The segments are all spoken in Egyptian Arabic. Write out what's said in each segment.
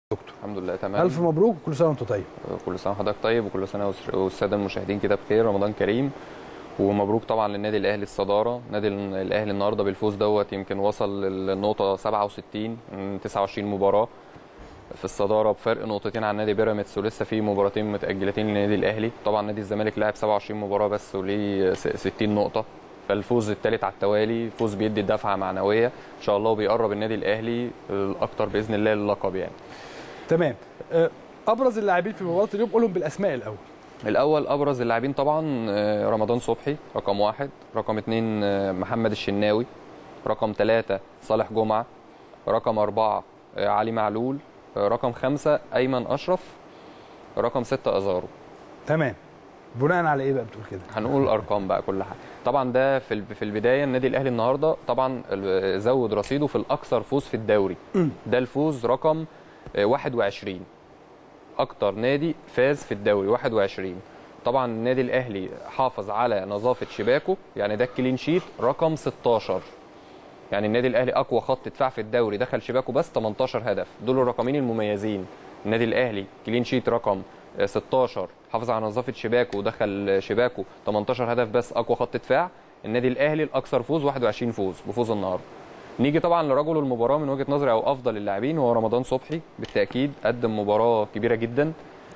دكتور الحمد لله تمام الف مبروك وكل سنه وانت طيب كل سنه وحضرتك طيب وكل سنه والس- والساده المشاهدين كده بخير رمضان كريم ومبروك طبعا للنادي الاهلي الصداره نادي ال- الاهلي النهارده بالفوز دوت يمكن وصل للنقطه 67 من 29 مباراه في الصداره بفرق نقطتين عن نادي بيراميدز ولسه في مباراتين متاجلتين للنادي الاهلي طبعا نادي الزمالك لعب 27 مباراه بس وليه س- 60 نقطه فالفوز الثالث على التوالي فوز بيدي دفعه معنويه ان شاء الله وبيقرب النادي الاهلي الاكتر باذن الله للقب يعني تمام آه، ابرز اللاعبين في مباراه اليوم قولهم بالاسماء الاول الاول ابرز اللاعبين طبعا آه، رمضان صبحي رقم واحد رقم اثنين آه، محمد الشناوي رقم ثلاثة صالح جمعة رقم أربعة آه، علي معلول آه، رقم خمسة أيمن أشرف رقم ستة أزارو تمام بناء على ايه بقى بتقول كده هنقول ارقام بقى كل حاجه طبعا ده في الب- في البدايه النادي الاهلي النهارده طبعا ال- زود رصيده في الاكثر فوز في الدوري ده الفوز رقم آه، 21 اكتر نادي فاز في الدوري 21 طبعا النادي الاهلي حافظ على نظافه شباكه يعني ده الكلين شيت رقم 16 يعني النادي الاهلي اقوى خط دفاع في الدوري دخل شباكه بس 18 هدف دول الرقمين المميزين النادي الاهلي كلين شيت رقم آه، 16 حافظ على نظافه شباكه ودخل شباكه 18 هدف بس اقوى خط دفاع النادي الاهلي الاكثر فوز 21 فوز بفوز النهارده نيجي طبعا لرجل المباراه من وجهه نظري او افضل اللاعبين هو رمضان صبحي بالتاكيد قدم مباراه كبيره جدا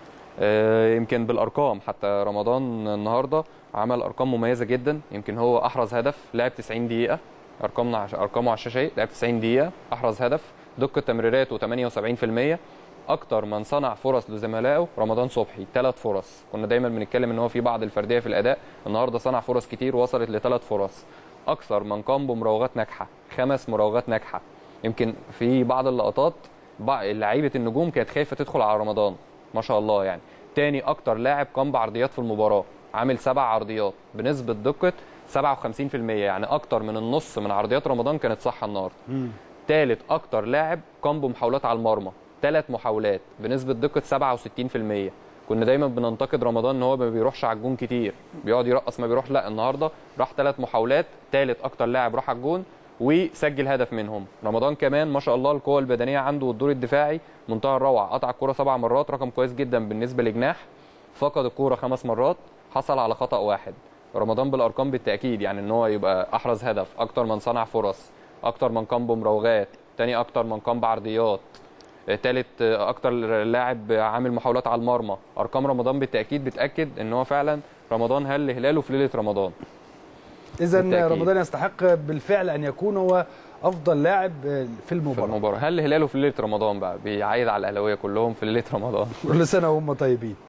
آه، يمكن بالارقام حتى رمضان النهارده عمل ارقام مميزه جدا يمكن هو احرز هدف لعب 90 دقيقه ارقامنا عش... ارقامه على الشاشه اهي، لعب 90 دقيقه احرز هدف دقه تمريراته 78% اكتر من صنع فرص لزملائه رمضان صبحي ثلاث فرص كنا دايما بنتكلم ان هو في بعض الفرديه في الاداء النهارده صنع فرص كتير وصلت لثلاث فرص اكثر من قام بمراوغات ناجحه خمس مراوغات ناجحه يمكن في بعض اللقطات بع- لعيبه النجوم كانت خايفه تدخل على رمضان ما شاء الله يعني تاني اكتر لاعب قام بعرضيات في المباراه عامل سبع عرضيات بنسبه دقه 57% يعني اكتر من النص من عرضيات رمضان كانت صح النهارده ثالث اكتر لاعب قام بمحاولات على المرمى ثلاث محاولات بنسبه دقه 67% كنا دايما بننتقد رمضان ان هو ما بيروحش على الجون كتير بيقعد يرقص ما بيروح لا النهارده راح ثلاث محاولات ثالث اكتر لاعب راح على الجون وسجل هدف منهم رمضان كمان ما شاء الله القوه البدنيه عنده والدور الدفاعي منتهى الروعه قطع الكره سبع مرات رقم كويس جدا بالنسبه لجناح فقد الكوره خمس مرات حصل على خطا واحد رمضان بالارقام بالتاكيد يعني ان هو يبقى احرز هدف اكتر من صنع فرص اكتر من قام بمراوغات تاني اكتر من قام بعرضيات ثالث اكتر لاعب عامل محاولات على المرمى ارقام رمضان بالتاكيد بتاكد ان هو فعلا رمضان هل هلاله في ليله رمضان اذا بالتأكيد. رمضان يستحق بالفعل ان يكون هو افضل لاعب آه، في في المباراه المباراه هل هلاله في ليله رمضان بقى بيعايد على الاهلاويه كلهم في ليله رمضان كل سنه وهم طيبين